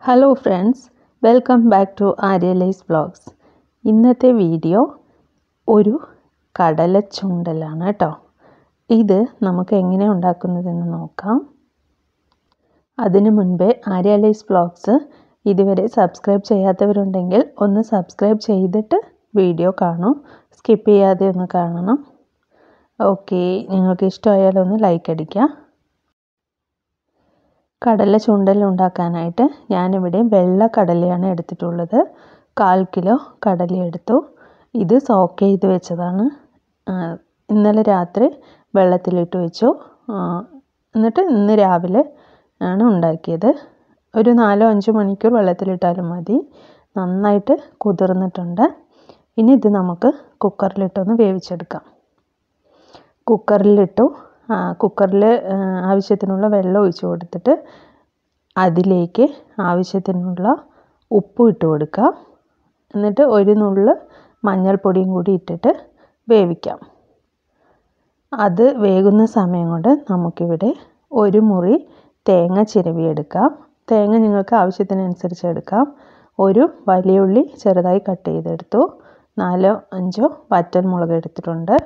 hello friends welcome back to ആര്യലൈസ് vlogs ഇന്നത്തെ video ഒരു കടല ചൂണ്ടലാണ് കേട്ടോ ഇത് നമുക്ക് എങ്ങനെ ഉണ്ടാക്കുന്നതെന്ന് നോക്കാം അതിനു മുൻപേ ആര്യലൈസ് വ്ളോഗ്സ് ഇതുവരെ സബ്സ്ക്രൈബ് ചെയ്യാത്തവരുണ്ടെങ്കിൽ ഒന്ന് സബ്സ്ക്രൈബ് ചെയ്തിട്ട് വീഡിയോ കാണൂ സ്കിപ്പ് ചെയ്യാതെ ഒന്ന് കാണണം ഓക്കെ നിങ്ങൾക്ക് ഇഷ്ടമായാൽ ഒന്ന് ലൈക്ക് അടിക്കുക കടല ചുണ്ടൽ ഉണ്ടാക്കാനായിട്ട് ഞാനിവിടെ വെള്ള കടലയാണ് എടുത്തിട്ടുള്ളത് കാൽ കിലോ കടല എടുത്തു ഇത് സോക്ക് ചെയ്ത് വെച്ചതാണ് ഇന്നലെ രാത്രി വെള്ളത്തിലിട്ട് വെച്ചു എന്നിട്ട് ഇന്ന് രാവിലെ ആണ് ഉണ്ടാക്കിയത് ഒരു നാലോ അഞ്ചോ മണിക്കൂർ വെള്ളത്തിലിട്ടാലും മതി നന്നായിട്ട് കുതിർന്നിട്ടുണ്ട് ഇനി ഇത് നമുക്ക് കുക്കറിലിട്ടൊന്ന് വേവിച്ചെടുക്കാം കുക്കറിലിട്ടു കുക്കറിൽ ആവശ്യത്തിനുള്ള വെള്ളം ഒഴിച്ച് കൊടുത്തിട്ട് അതിലേക്ക് ആവശ്യത്തിനുള്ള ഉപ്പ് ഇട്ട് കൊടുക്കാം എന്നിട്ട് ഒരു നുള്ള് മഞ്ഞൾപ്പൊടിയും കൂടി ഇട്ടിട്ട് വേവിക്കാം അത് വേകുന്ന സമയം കൊണ്ട് നമുക്കിവിടെ ഒരു മുറി തേങ്ങ ചിരവിയെടുക്കാം തേങ്ങ നിങ്ങൾക്ക് ആവശ്യത്തിനനുസരിച്ച് എടുക്കാം ഒരു വലിയ ഉള്ളി ചെറുതായി കട്ട് ചെയ്തെടുത്തു നാലോ അഞ്ചോ വറ്റൽ മുളക് എടുത്തിട്ടുണ്ട്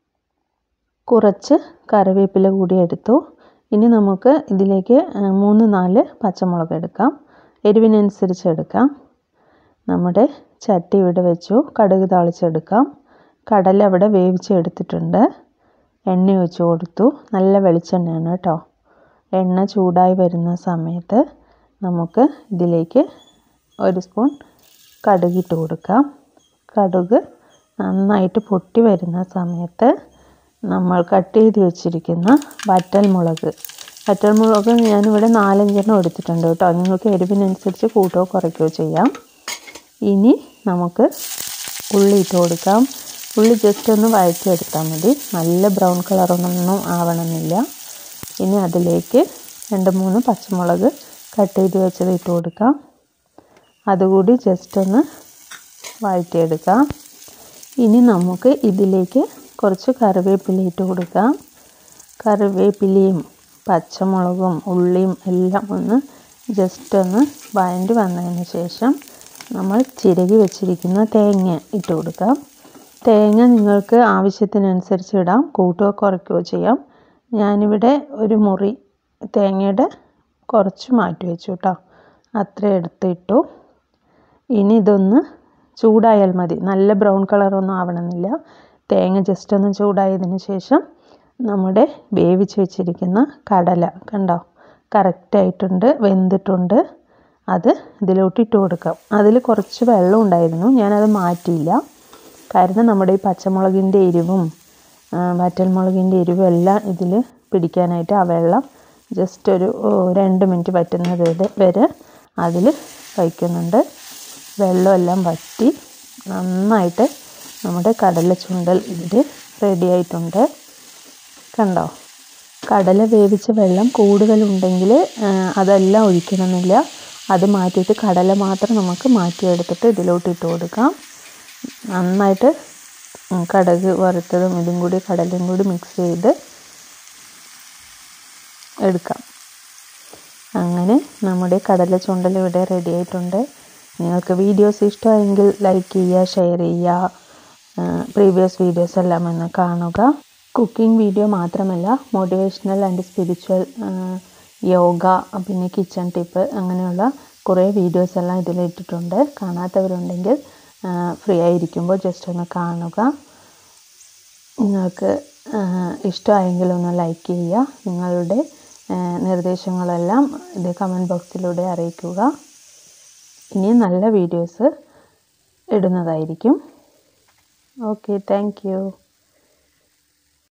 കുറച്ച് കറിവേപ്പില കൂടി എടുത്തു ഇനി നമുക്ക് ഇതിലേക്ക് മൂന്ന് നാല് പച്ചമുളക് എടുക്കാം എരിവിനനുസരിച്ച് എടുക്കാം നമ്മുടെ ചട്ടി ഇവിടെ വെച്ചു കടുക് താളിച്ചെടുക്കാം കടല അവിടെ വേവിച്ചെടുത്തിട്ടുണ്ട് എണ്ണ ഒഴിച്ച് കൊടുത്തു നല്ല വെളിച്ചെണ്ണയാണ് കേട്ടോ എണ്ണ ചൂടായി വരുന്ന സമയത്ത് നമുക്ക് ഇതിലേക്ക് ഒരു സ്പൂൺ കടുകിട്ട് കൊടുക്കാം കടുക് നന്നായിട്ട് പൊട്ടി വരുന്ന സമയത്ത് നമ്മൾ കട്ട് ചെയ്ത് വെച്ചിരിക്കുന്ന വറ്റൽമുളക് വറ്റൽമുളക് ഞാനിവിടെ നാലഞ്ചെണ്ണം എടുത്തിട്ടുണ്ട് കേട്ടോ നിങ്ങൾക്ക് എരിവിനനുസരിച്ച് കൂട്ടുകയോ കുറയ്ക്കുകയോ ചെയ്യാം ഇനി നമുക്ക് ഉള്ളി ഇട്ട് കൊടുക്കാം ഉള്ളി ജസ്റ്റ് ഒന്ന് വഴറ്റിയെടുത്താൽ മതി നല്ല ബ്രൗൺ കളറൊന്നും ആവണമെന്നില്ല ഇനി അതിലേക്ക് രണ്ട് മൂന്ന് പച്ചമുളക് കട്ട് ചെയ്ത് വെച്ചത് ഇട്ട് കൊടുക്കാം അതുകൂടി ജസ്റ്റ് ഒന്ന് വഴറ്റിയെടുക്കാം ഇനി നമുക്ക് ഇതിലേക്ക് കുറച്ച് കറിവേപ്പില ഇട്ട് കൊടുക്കാം കറിവേപ്പിലയും പച്ചമുളകും ഉള്ളിയും എല്ലാം ഒന്ന് ജസ്റ്റ് ഒന്ന് വഴണ്ടി വന്നതിന് ശേഷം നമ്മൾ ചിരകി വെച്ചിരിക്കുന്ന തേങ്ങ ഇട്ട് കൊടുക്കാം തേങ്ങ നിങ്ങൾക്ക് ആവശ്യത്തിനനുസരിച്ച് ഇടാം കൂട്ടുകയോ കുറയ്ക്കുകയോ ചെയ്യാം ഞാനിവിടെ ഒരു മുറി തേങ്ങയുടെ കുറച്ച് മാറ്റി വെച്ചു കേട്ടോ അത്ര എടുത്തിട്ടു ഇനി ഇതൊന്ന് ചൂടായാൽ മതി നല്ല ബ്രൗൺ കളറൊന്നും ആവണമെന്നില്ല തേങ്ങ ജസ്റ്റ് ഒന്ന് ചൂടായതിന് ശേഷം നമ്മുടെ വേവിച്ച് വെച്ചിരിക്കുന്ന കടല കണ്ടോ കറക്റ്റായിട്ടുണ്ട് വെന്തിട്ടുണ്ട് അത് ഇതിലോട്ട് ഇട്ട് കൊടുക്കാം അതിൽ കുറച്ച് വെള്ളം ഉണ്ടായിരുന്നു ഞാനത് മാറ്റിയില്ല കാരണം നമ്മുടെ ഈ പച്ചമുളകിൻ്റെ എരിവും വറ്റൽമുളകിൻ്റെ എരിവും എല്ലാം ഇതിൽ പിടിക്കാനായിട്ട് ആ വെള്ളം ജസ്റ്റ് ഒരു രണ്ട് മിനിറ്റ് പറ്റുന്നത് വരെ അതിൽ വയ്ക്കുന്നുണ്ട് വെള്ളമെല്ലാം വറ്റി നന്നായിട്ട് നമ്മുടെ കടല ചുണ്ടൽ ഇതിൽ റെഡി ആയിട്ടുണ്ട് കണ്ടോ കടല വേവിച്ച വെള്ളം കൂടുതലുണ്ടെങ്കിൽ അതെല്ലാം ഒഴിക്കണമെന്നില്ല അത് മാറ്റിയിട്ട് കടല മാത്രം നമുക്ക് മാറ്റിയെടുത്തിട്ട് ഇതിലോട്ട് ഇട്ട് കൊടുക്കാം നന്നായിട്ട് കടുക് വറുത്തതും ഇതും കൂടി കടലയും കൂടി മിക്സ് ചെയ്ത് എടുക്കാം അങ്ങനെ നമ്മുടെ കടല ചുണ്ടൽ ഇവിടെ റെഡി ആയിട്ടുണ്ട് നിങ്ങൾക്ക് വീഡിയോസ് ഇഷ്ടമായെങ്കിൽ ലൈക്ക് ചെയ്യുക ഷെയർ ചെയ്യുക പ്രീവിയസ് വീഡിയോസ് എല്ലാം ഒന്ന് കാണുക കുക്കിംഗ് വീഡിയോ മാത്രമല്ല മോട്ടിവേഷണൽ ആൻഡ് സ്പിരിച്വൽ യോഗ പിന്നെ കിച്ചൺ ടിപ്പ് അങ്ങനെയുള്ള കുറേ വീഡിയോസ് എല്ലാം ഇതിലിട്ടിട്ടുണ്ട് കാണാത്തവരുണ്ടെങ്കിൽ ഫ്രീ ആയിരിക്കുമ്പോൾ ജസ്റ്റ് ഒന്ന് കാണുക നിങ്ങൾക്ക് ഇഷ്ടമായെങ്കിൽ ഒന്ന് ലൈക്ക് ചെയ്യുക നിങ്ങളുടെ നിർദ്ദേശങ്ങളെല്ലാം ഇത് കമൻറ്റ് ബോക്സിലൂടെ അറിയിക്കുക ഇനി നല്ല വീഡിയോസ് ഇടുന്നതായിരിക്കും ഓക്കെ താങ്ക്